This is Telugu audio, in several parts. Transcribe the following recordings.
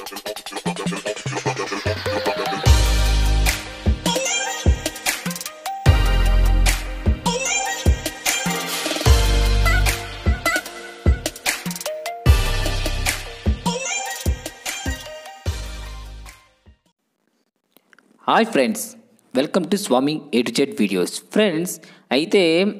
hi friends welcome to Swami A to Z videos friends అయితే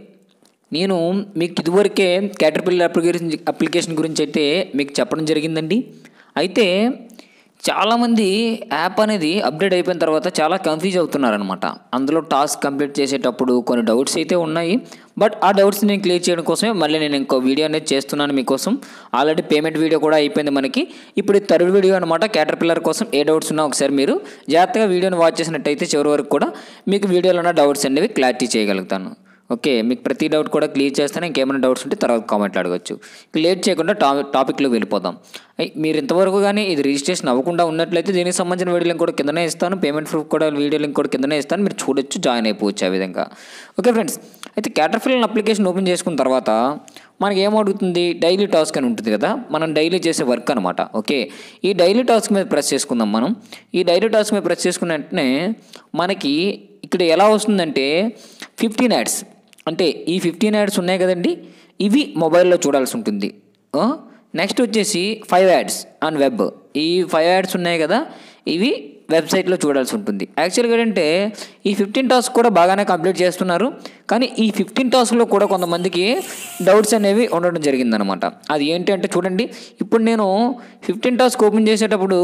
నేను మీకు ఇదివరకే క్యాటర్పిల్లర్ అప్లికేషన్ అప్లికేషన్ గురించి అయితే మీకు చెప్పడం జరిగిందండి అయితే చాలామంది యాప్ అనేది అప్డేట్ అయిపోయిన తర్వాత చాలా కన్ఫ్యూజ్ అవుతున్నారనమాట అందులో టాస్క్ కంప్లీట్ చేసేటప్పుడు కొన్ని డౌట్స్ అయితే ఉన్నాయి బట్ ఆ డౌట్స్ నేను క్లియర్ చేయడం కోసమే మళ్ళీ నేను ఇంకో వీడియో అనేది చేస్తున్నాను మీకోసం ఆల్రెడీ పేమెంట్ వీడియో కూడా అయిపోయింది మనకి ఇప్పుడు థర్డ్ వీడియో అనమాట క్యాటర్ పిల్లర్ కోసం ఏ డౌట్స్ ఉన్నా ఒకసారి మీరు జాగ్రత్తగా వీడియోని వాచ్ చేసినట్టయితే చివరి వరకు కూడా మీకు వీడియోలో ఉన్న డౌట్స్ అనేవి క్లారిటీ చేయగలుగుతాను ఓకే మీకు ప్రతి డౌట్ కూడా క్లియర్ చేస్తాను ఇంకేమైనా డౌట్స్ ఉంటే తర్వాత కామెంట్లు అడగచ్చు లేట్ చేయకుండా టా టాపిక్లో వెళ్ళిపోదాం అయ్ మీరు ఇంతవరకు కానీ ఇది రిజిస్ట్రేషన్ అవ్వకుండా ఉన్నట్లయితే దీనికి సంబంధించిన వీడియో లింక్ కూడా కిందనే ఇస్తాను పేమెంట్ ప్రూఫ్ కూడా వీడియో లింక్ కూడా కిందనే ఇస్తాను మీరు చూడొచ్చు జాయిన్ అయిపోవచ్చు ఆ విధంగా ఓకే ఫ్రెండ్స్ అయితే క్యాటర్ఫిల్ అప్లికేషన్ ఓపెన్ చేసుకున్న తర్వాత మనకి ఏమడుగుతుంది డైలీ టాస్క్ అని ఉంటుంది కదా మనం డైలీ చేసే వర్క్ అనమాట ఓకే ఈ డైలీ టాస్క్ మీద ప్రెస్ చేసుకుందాం మనం ఈ డైలీ టాస్క్ మీద ప్రెస్ చేసుకున్న వెంటనే మనకి ఇక్కడ ఎలా వస్తుందంటే ఫిఫ్టీన్ యాడ్స్ అంటే ఈ ఫిఫ్టీన్ యాడ్స్ ఉన్నాయి కదండి ఇవి మొబైల్లో చూడాల్సి ఉంటుంది నెక్స్ట్ వచ్చేసి ఫైవ్ యాడ్స్ ఆన్ వెబ్ ఈ ఫైవ్ యాడ్స్ ఉన్నాయి కదా ఇవి వెబ్సైట్లో చూడాల్సి ఉంటుంది యాక్చువల్గా ఏంటంటే ఈ ఫిఫ్టీన్ టాస్క్ కూడా బాగానే కంప్లీట్ చేస్తున్నారు కానీ ఈ ఫిఫ్టీన్ టాస్క్లో కూడా కొంతమందికి డౌట్స్ అనేవి ఉండడం జరిగిందనమాట అది ఏంటి అంటే చూడండి ఇప్పుడు నేను ఫిఫ్టీన్ టాస్క్ ఓపెన్ చేసేటప్పుడు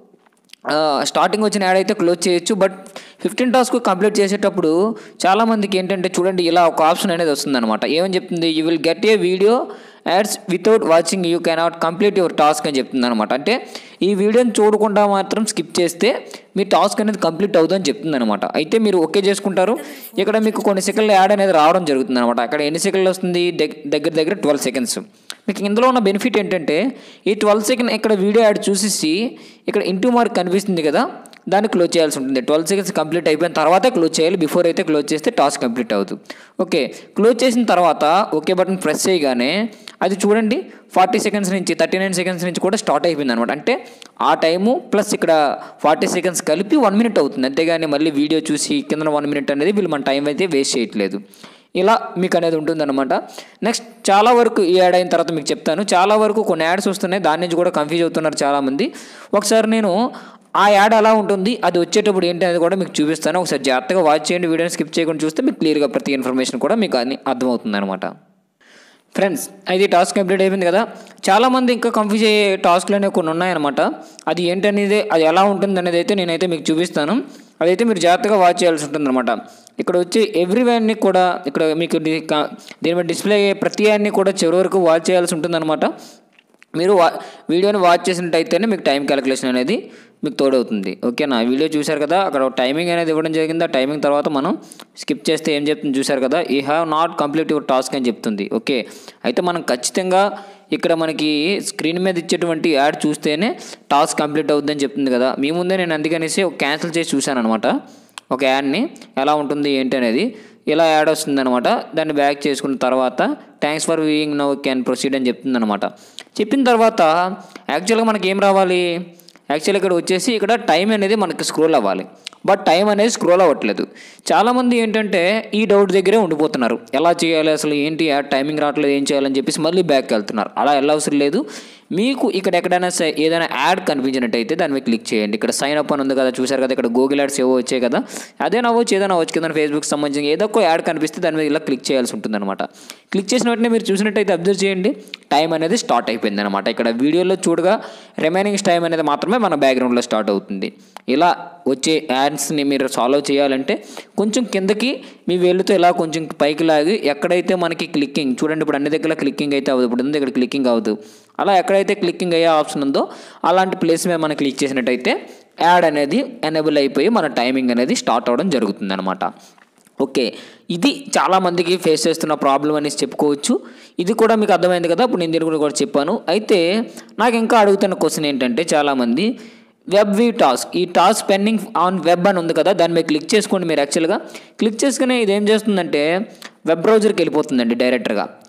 స్టార్టింగ్ వచ్చిన యాడ్ అయితే క్లోజ్ చేయొచ్చు బట్ ఫిఫ్టీన్ టాస్క్ కంప్లీట్ చేసేటప్పుడు చాలామందికి ఏంటంటే చూడండి ఇలా ఒక ఆప్షన్ అనేది వస్తుందన్నమాట ఏమని చెప్తుంది you will get a video ads without watching you cannot complete your task అని చెప్తుంది అనమాట అంటే ఈ వీడియోని చూడకుండా మాత్రం స్కిప్ చేస్తే మీ టాస్క్ అనేది కంప్లీట్ అవుతుందని చెప్తుంది అనమాట అయితే మీరు ఓకే చేసుకుంటారు ఇక్కడ మీకు కొన్ని సెకండ్ల యాడ్ అనేది రావడం జరుగుతుంది అనమాట అక్కడ ఎన్ని సెకండ్లు వస్తుంది దగ్గర దగ్గర ట్వెల్వ్ సెకండ్స్ మీకు ఇందులో ఉన్న బెనిఫిట్ ఏంటంటే ఈ ట్వెల్వ్ సెకండ్ ఇక్కడ వీడియో యాడ్ చూసేసి ఇక్కడ ఇంటూ మార్క్ కనిపిస్తుంది కదా దాన్ని క్లోజ్ చేయాల్సి ఉంటుంది ట్వెల్వ్ సెకండ్స్ కంప్లీట్ అయిపోయిన తర్వాతే క్లోజ్ చేయాలి బిఫోర్ అయితే క్లోజ్ చేస్తే టాస్క్ కంప్లీట్ అవుతుంది ఓకే క్లోజ్ చేసిన తర్వాత ఓకే బటన్ ప్రెస్ చేయగానే అది చూడండి ఫార్టీ సెకండ్స్ నుంచి థర్టీ నైన్ సెకండ్స్ నుంచి కూడా స్టార్ట్ అయిపోయింది అనమాట అంటే ఆ టైము ప్లస్ ఇక్కడ ఫార్టీ సెకండ్స్ కలిపి వన్ మినిట్ అవుతుంది అంతేగాని మళ్ళీ వీడియో చూసి కింద వన్ మినిట్ అనేది వీళ్ళు మన టైం అయితే వేస్ట్ చేయట్లేదు ఇలా మీకు అనేది ఉంటుందన్నమాట నెక్స్ట్ చాలా వరకు ఈ యాడ్ అయిన తర్వాత మీకు చెప్తాను చాలా వరకు కొన్ని యాడ్స్ వస్తున్నాయి దాని నుంచి కూడా కన్ఫ్యూజ్ అవుతున్నారు చాలామంది ఒకసారి నేను ఆ యాడ్ అలా ఉంటుంది అది వచ్చేటప్పుడు ఏంటి అనేది కూడా మీకు చూపిస్తాను ఒకసారి జాగ్రత్తగా వాచ్ చేయండి వీడియోని స్కిప్ చేయకుండా చూస్తే మీకు క్లియర్గా ప్రతి ఇన్ఫర్మేషన్ కూడా మీకు అన్ని అర్థమవుతుంది అనమాట ఫ్రెండ్స్ అయితే టాస్క్ కంప్లీట్ అయిపోయింది కదా చాలామంది ఇంకా కన్ఫ్యూజ్ అయ్యే టాస్క్లు అనేవి కొన్ని ఉన్నాయన్నమాట అది ఏంటనేది అది ఎలా ఉంటుంది అనేది అయితే నేనైతే మీకు చూపిస్తాను అదైతే మీరు జాగ్రత్తగా వాచ్ చేయాల్సి ఉంటుంది అనమాట ఇక్కడ వచ్చి ఎవ్రీ వ్యాన్ని కూడా ఇక్కడ మీకు దీని మీద డిస్ప్లే అయ్యే ప్రతి యాడ్ని కూడా చివరి వరకు వాచ్ చేయాల్సి ఉంటుందన్నమాట మీరు వా వీడియోని వాచ్ చేసినట్టయితేనే మీకు టైం క్యాలిక్యులేషన్ అనేది మీకు తోడవుతుంది ఓకేనా వీడియో చూశారు కదా అక్కడ టైమింగ్ అనేది ఇవ్వడం జరిగింది ఆ టైమింగ్ తర్వాత మనం స్కిప్ చేస్తే ఏం చెప్తుంది చూశారు కదా ఈ have not complete your task అని చెప్తుంది ఓకే అయితే మనం ఖచ్చితంగా ఇక్కడ మనకి స్క్రీన్ మీద ఇచ్చేటువంటి యాడ్ చూస్తేనే టాస్క్ కంప్లీట్ అవుతుందని చెప్తుంది కదా మీ ముందే నేను అందుకనేసి క్యాన్సిల్ చేసి చూశాను అనమాట ఒక యాడ్ని ఎలా ఉంటుంది ఏంటి అనేది ఇలా యాడ్ వస్తుంది అనమాట దాన్ని బ్యాక్ చేసుకున్న తర్వాత thanks for viewing now can proceed అని చెప్తుంది అనమాట చెప్పిన తర్వాత యాక్చువల్గా మనకి ఏం రావాలి యాక్చువల్ ఇక్కడ వచ్చేసి ఇక్కడ టైం అనేది మనకి స్క్రోల్ అవ్వాలి బట్ టైం అనేది స్క్రోల్ అవ్వట్లేదు చాలామంది ఏంటంటే ఈ డౌట్ దగ్గరే ఉండిపోతున్నారు ఎలా చేయాలి అసలు ఏంటి యాడ్ టైమింగ్ రావట్లేదు ఏం చేయాలని చెప్పేసి మళ్ళీ బ్యాక్ వెళ్తున్నారు అలా వెళ్ళవసరం లేదు మీకు ఇక్కడ ఎక్కడైనా ఏదైనా యాడ్ కనిపించినట్టయితే దాని మీద క్లిక్ చేయండి ఇక్కడ సైన్ అప్ అని ఉంది కదా చూసారు కదా ఇక్కడ గూగుల్ యాడ్స్ ఏవో వచ్చాయి కదా అదే అవ్వచ్చు ఏదైనా అవ్వచ్చు కదా ఫేస్బుక్ సంబంధించి ఏదో ఒక యాడ్ కనిపిస్తే దాని మీద ఇలా క్లిక్ చేయాల్సి ఉంటుంది అనమాట క్లిక్ చేసిన వెంటనే మీరు చూసినట్టయితే అబ్జర్వ్ చేయండి టైం అనేది స్టార్ట్ అయిపోయింది అనమాట ఇక్కడ వీడియోలో చూడగా రిమైనింగ్ టైం అనేది మాత్రమే మన బ్యాక్గ్రౌండ్లో స్టార్ట్ అవుతుంది ఇలా వచ్చే యాడ్స్ని మీరు సాల్వ్ చేయాలంటే కొంచెం కిందకి మీ వేలుతో ఇలా కొంచెం పైకి లాగి ఎక్కడైతే మనకి క్లిక్కింగ్ చూడండి ఇప్పుడు అన్ని దగ్గర క్లిక్కింగ్ అయితే అవ్వదు ఇప్పుడు ఉంది ఇక్కడ క్లిక్కింగ్ అవ్వదు అలా ఎక్కడైతే క్లిక్కింగ్ అయ్యే ఆప్షన్ ఉందో అలాంటి ప్లేస్ మీద మనం క్లిక్ చేసినట్టయితే యాడ్ అనేది ఎనేబుల్ అయిపోయి మన టైమింగ్ అనేది స్టార్ట్ అవ్వడం జరుగుతుంది అనమాట ఓకే ఇది చాలామందికి ఫేస్ చేస్తున్న ప్రాబ్లం అనేసి చెప్పుకోవచ్చు ఇది కూడా మీకు అర్థమైంది కదా ఇప్పుడు నేను దీని గురించి కూడా చెప్పాను అయితే నాకు ఇంకా అడుగుతున్న క్వశ్చన్ ఏంటంటే చాలామంది వెబ్ వి టాస్క్ ఈ టాస్క్ పెండింగ్ ఆన్ వెబ్ అని ఉంది కదా దాని మీద క్లిక్ చేసుకోండి మీరు యాక్చువల్గా క్లిక్ చేసుకుని ఇది ఏం చేస్తుందంటే వెబ్ బ్రౌజర్కి వెళ్ళిపోతుందండి డైరెక్ట్గా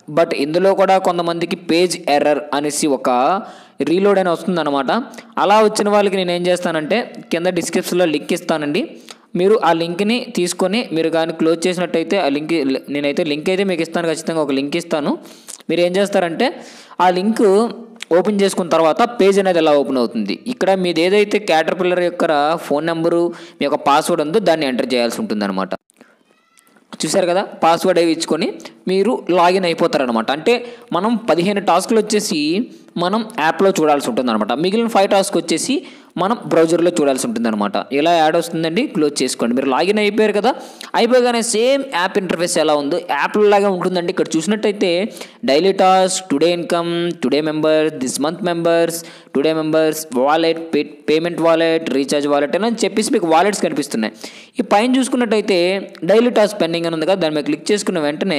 బట్ ఇందులో కూడా కొంతమందికి పేజ్ ఎర్రర్ అనేసి ఒక రీలోడ్ అని వస్తుందన్నమాట అలా వచ్చిన వాళ్ళకి నేను ఏం చేస్తానంటే కింద డిస్క్రిప్షన్లో లింక్ ఇస్తానండి మీరు ఆ లింక్ని తీసుకొని మీరు కానీ క్లోజ్ చేసినట్టయితే ఆ లింక్ నేనైతే లింక్ అయితే మీకు ఇస్తాను ఖచ్చితంగా ఒక లింక్ ఇస్తాను మీరు ఏం చేస్తారంటే ఆ లింక్ ఓపెన్ చేసుకున్న తర్వాత పేజ్ అనేది ఎలా ఓపెన్ అవుతుంది ఇక్కడ మీది ఏదైతే క్యాటర్ పిల్లర్ యొక్క ఫోన్ నెంబరు మీ యొక్క పాస్వర్డ్ ఉందో దాన్ని ఎంటర్ చేయాల్సి ఉంటుంది అనమాట చూసారు కదా పాస్వర్డ్ అవి ఇచ్చుకొని మీరు లాగిన్ అయిపోతారనమాట అంటే మనం పదిహేను టాస్క్లు వచ్చేసి మనం యాప్లో చూడాల్సి ఉంటుంది అనమాట మిగిలిన ఫైవ్ టాస్క్ వచ్చేసి మనం బ్రౌజర్లో చూడాల్సి ఉంటుంది అనమాట ఇలా యాడ్ వస్తుందండి క్లోజ్ చేసుకోండి మీరు లాగిన్ అయిపోయారు కదా అయిపోగానే సేమ్ యాప్ ఇంటర్ఫేస్ ఎలా ఉందో యాప్లో లాగా ఉంటుందండి ఇక్కడ చూసినట్టయితే daily task today income today members this month members today members wallet payment wallet recharge wallet అని చెప్పేసి మీకు వాలెట్స్ కనిపిస్తున్నాయి ఈ పైన చూసుకున్నట్టయితే డైలీ టాస్క్ పెండింగ్ అని ఉంది కదా దాని మీద క్లిక్ చేసుకున్న వెంటనే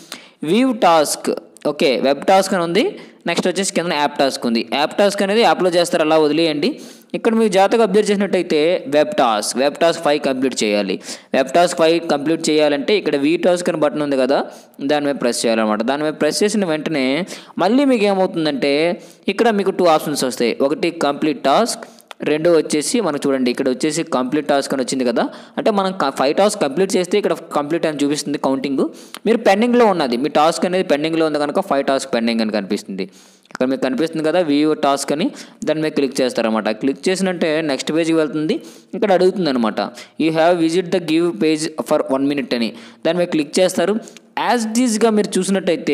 view task okay web task అని ఉంది నెక్స్ట్ వచ్చేసి కింద యాప్ టాస్క్ ఉంది యాప్ టాస్క్ అనేది యాప్లో చేస్తారు అలా వదిలేయండి ఇక్కడ మీరు జాతకు అబ్జర్వ్ చేసినట్టయితే web task web task five complete చేయాలి వెబ్ టాస్క్ ఫైవ్ కంప్లీట్ చేయాలంటే ఇక్కడ వీ టాస్క్ అని బటన్ ఉంది కదా దాని మీద ప్రెస్ చేయాలన్నమాట దాని మీద ప్రెస్ చేసిన వెంటనే మళ్ళీ మీకు ఏమవుతుందంటే ఇక్కడ మీకు టూ ఆప్షన్స్ వస్తాయి ఒకటి కంప్లీట్ టాస్క్ రెండో వచ్చేసి మనకు చూడండి ఇక్కడ వచ్చేసి కంప్లీట్ టాస్క్ అని వచ్చింది కదా అంటే మనం ఫైవ్ టాస్క్ కంప్లీట్ చేస్తే ఇక్కడ కంప్లీట్ అని చూపిస్తుంది కౌంటింగ్ మీరు పెండింగ్లో ఉన్నది మీ టాస్క్ అనేది పెండింగ్లో ఉంది కనుక ఫైవ్ టాస్క్ పెండింగ్ అని కనిపిస్తుంది ఇక్కడ మీకు కనిపిస్తుంది కదా వ్యూ టాస్క్ అని దాని మీద క్లిక్ చేస్తారనమాట క్లిక్ చేసినట్టే నెక్స్ట్ పేజ్కి వెళ్తుంది ఇక్కడ అడుగుతుంది అనమాట you have visit the give page for one minute అని దాని మీద క్లిక్ చేస్తారు యాజ్ డీజ్గా మీరు చూసినట్టయితే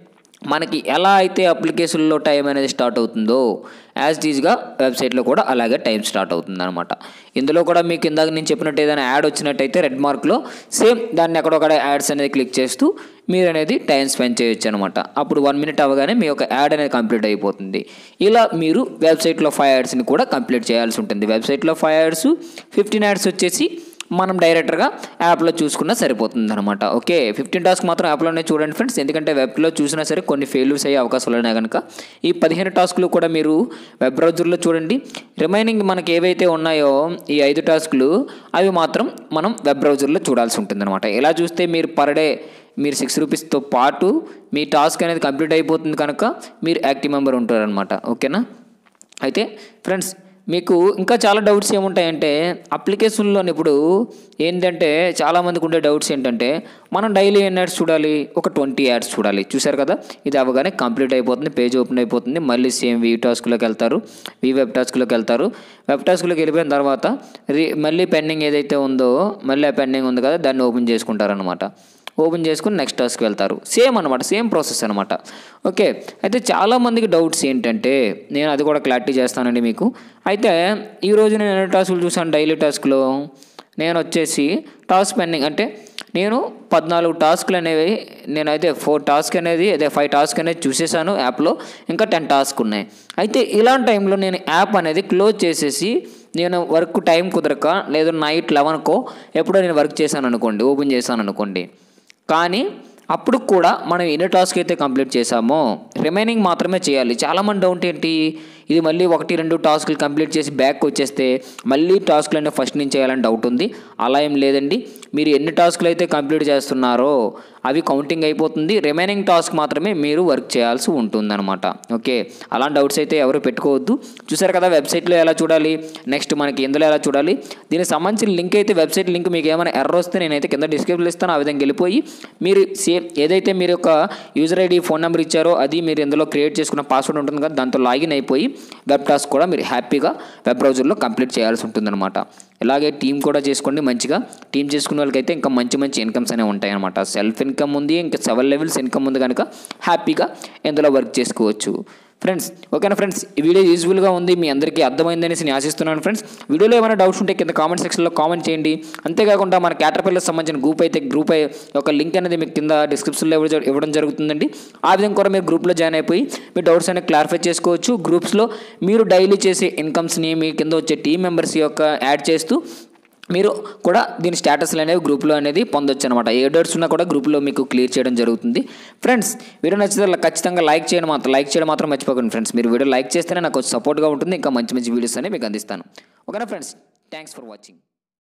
మనకి ఎలా అయితే అప్లికేషన్లో టైం అనేది స్టార్ట్ అవుతుందో యాజ్ డీజ్గా వెబ్సైట్లో కూడా అలాగే టైం స్టార్ట్ అవుతుంది అనమాట ఇందులో కూడా మీకు ఇందాక నేను చెప్పినట్టు ఏదైనా యాడ్ వచ్చినట్టయితే రెడ్ మార్క్లో సేమ్ దాన్ని ఎక్కడొక్కడ యాడ్స్ అనేది క్లిక్ చేస్తూ మీరు అనేది టైం స్పెండ్ చేయొచ్చు అనమాట అప్పుడు వన్ మినిట్ అవ్వగానే మీ యొక్క యాడ్ అనేది కంప్లీట్ అయిపోతుంది ఇలా మీరు వెబ్సైట్లో ఫైవ్ యాడ్స్ని కూడా కంప్లీట్ చేయాల్సి ఉంటుంది వెబ్సైట్లో ఫైవ్ యాడ్స్ ఫిఫ్టీన్ యాడ్స్ వచ్చేసి మనం డైరెక్ట్గా యాప్లో చూసుకున్నా సరిపోతుంది అనమాట ఓకే ఫిఫ్టీన్ టాస్క్ మాత్రం యాప్లోనే చూడండి ఫ్రెండ్స్ ఎందుకంటే వెబ్లో చూసినా సరే కొన్ని ఫెయిల్యూర్స్ అయ్యే అవకాశాలు ఉన్నాయి కనుక ఈ పదిహేను టాస్కులు కూడా మీరు వెబ్ బ్రౌజర్లో చూడండి రిమైనింగ్ మనకి ఏవైతే ఉన్నాయో ఈ ఐదు టాస్కులు అవి మాత్రం మనం వెబ్ బ్రౌజర్లో చూడాల్సి ఉంటుంది అనమాట ఇలా చూస్తే మీరు పర్ డే మీరు సిక్స్ రూపీస్తో పాటు మీ టాస్క్ అనేది కంప్లీట్ అయిపోతుంది కనుక మీరు యాక్టివ్ మెంబర్ ఉంటారనమాట ఓకేనా అయితే ఫ్రెండ్స్ మీకు ఇంకా చాలా డౌట్స్ ఏముంటాయంటే అప్లికేషన్లో ఇప్పుడు ఏంటంటే చాలామందికి ఉండే డౌట్స్ ఏంటంటే మనం డైలీ ఎన్ని యాడ్స్ చూడాలి ఒక ట్వంటీ యాడ్స్ చూడాలి చూసారు కదా ఇది అవ్వగానే కంప్లీట్ అయిపోతుంది పేజ్ ఓపెన్ అయిపోతుంది మళ్ళీ సేమ్ వీ టాస్క్లోకి వెళ్తారు వీ వెబ్ టాస్క్లోకి వెళ్తారు వెబ్ టాస్క్లోకి వెళ్ళిపోయిన తర్వాత రీ మళ్ళీ పెండింగ్ ఏదైతే ఉందో మళ్ళీ ఆ పెండింగ్ ఉంది కదా దాన్ని ఓపెన్ చేసుకుంటారనమాట ఓపెన్ చేసుకుని నెక్స్ట్ టాస్క్కి వెళ్తారు సేమ్ అనమాట సేమ్ ప్రాసెస్ అనమాట ఓకే అయితే చాలామందికి డౌట్స్ ఏంటంటే నేను అది కూడా క్లారిటీ చేస్తానండి మీకు అయితే ఈరోజు నేను ఎన్ని టాస్కులు చూసాను డైలీ టాస్క్లో నేను వచ్చేసి టాస్క్ పెండింగ్ అంటే నేను పద్నాలుగు టాస్క్లు అనేవి నేనైతే ఫోర్ టాస్క్ అనేది అదే ఫైవ్ టాస్క్ అనేది చూసేసాను యాప్లో ఇంకా టెన్ టాస్క్ ఉన్నాయి అయితే ఇలాంటి టైంలో నేను యాప్ అనేది క్లోజ్ చేసేసి నేను వర్క్ టైం కుదరక లేదా నైట్ లెవెన్కో ఎప్పుడో నేను వర్క్ చేశాను అనుకోండి ఓపెన్ చేశాను అనుకోండి కానీ అప్పుడు కూడా మనం ఎన్ని టాస్క్ అయితే కంప్లీట్ చేసామో రిమైనింగ్ మాత్రమే చేయాలి చాలామంది డౌట్ ఏంటి ఇది మళ్ళీ ఒకటి రెండు టాస్క్లు కంప్లీట్ చేసి బ్యాక్ వచ్చేస్తే మళ్ళీ టాస్క్లు అనేవి ఫస్ట్ నుంచి చేయాలని డౌట్ ఉంది అలా ఏం లేదండి మీరు ఎన్ని టాస్క్లు అయితే కంప్లీట్ చేస్తున్నారో అవి కౌంటింగ్ అయిపోతుంది రిమైనింగ్ టాస్క్ మాత్రమే మీరు వర్క్ చేయాల్సి ఉంటుందన్నమాట ఓకే అలాంటి డౌట్స్ అయితే ఎవరు పెట్టుకోవద్దు చూసారు కదా వెబ్సైట్లో ఎలా చూడాలి నెక్స్ట్ మనకి ఇందులో ఎలా చూడాలి దీనికి సంబంధించిన లింక్ అయితే వెబ్సైట్ లింక్ మీకు ఏమైనా ఎర్ర వస్తే నేనైతే కింద డిస్క్రిప్షన్లో ఇస్తాను ఆ విధంగా వెళ్ళిపోయి మీరు సేమ్ ఏదైతే మీరు యొక్క యూజర్ ఐడి ఫోన్ నెంబర్ ఇచ్చారో అది మీరు ఇందులో క్రియేట్ చేసుకున్న పాస్వర్డ్ ఉంటుంది కదా దాంతో లాగిన్ అయిపోయి వెబ్ టాస్క్ కూడా మీరు హ్యాపీగా వెబ్ బ్రౌజర్లో కంప్లీట్ చేయాల్సి ఉంటుందన్నమాట ఇలాగే టీం కూడా చేసుకోండి మంచిగా టీం చేసుకునే వాళ్ళకైతే ఇంకా మంచి మంచి ఇన్కమ్స్ అనేవి ఉంటాయి అనమాట సెల్ఫ్ ఇన్కమ్ ఉంది ఇంకా సెవెన్ లెవెల్స్ ఇన్కమ్ ఉంది కనుక హ్యాపీగా ఇందులో వర్క్ చేసుకోవచ్చు ఫ్రెండ్స్ ఓకేనా ఫ్రెండ్స్ ఈ వీడియో యూజ్ఫుల్గా ఉంది మీ అందరికీ అర్థమైందనేసి నేను ఆశిస్తున్నాను ఫ్రెండ్స్ వీడియోలో ఏమైనా డౌట్స్ ఉంటే కింద కామెంట్ సెక్షన్లో కామెంట్ చేయండి అంతేకాకుండా మన క్యాటర్పిల్లర్ సంబంధించిన గ్రూప్ అయితే గ్రూప్ ఒక లింక్ అనేది మీకు కింద డిస్క్రిప్షన్లో ఇవ్వడం ఇవ్వడం జరుగుతుందండి ఆ విధంగా కూడా మీరు గ్రూప్లో జాయిన్ అయిపోయి మీ డౌట్స్ అనేవి క్లారిఫై చేసుకోవచ్చు గ్రూప్స్లో మీరు డైలీ చేసే ఇన్కమ్స్ని మీ కింద వచ్చే టీం మెంబర్స్ యొక్క యాడ్ చేస్తూ మీరు కూడా దీని స్టేటస్లు అనేవి గ్రూప్లో అనేది పొందొచ్చు అనమాట ఏ డౌట్స్ ఉన్నా కూడా గ్రూప్లో మీకు క్లియర్ చేయడం జరుగుతుంది ఫ్రెండ్స్ వీడియో నచ్చితే ఖచ్చితంగా లైక్ చేయడం మాత్రం లైక్ చేయడం మాత్రం మర్చిపోకండి ఫ్రెండ్స్ మీరు వీడియో లైక్ చేస్తేనే నాకు సపోర్ట్గా ఉంటుంది ఇంకా మంచి మంచి వీడియోస్ అనేవి మీకు అందిస్తాను ఓకేనా ఫ్రెండ్స్ థ్యాంక్స్ ఫర్ వాచింగ్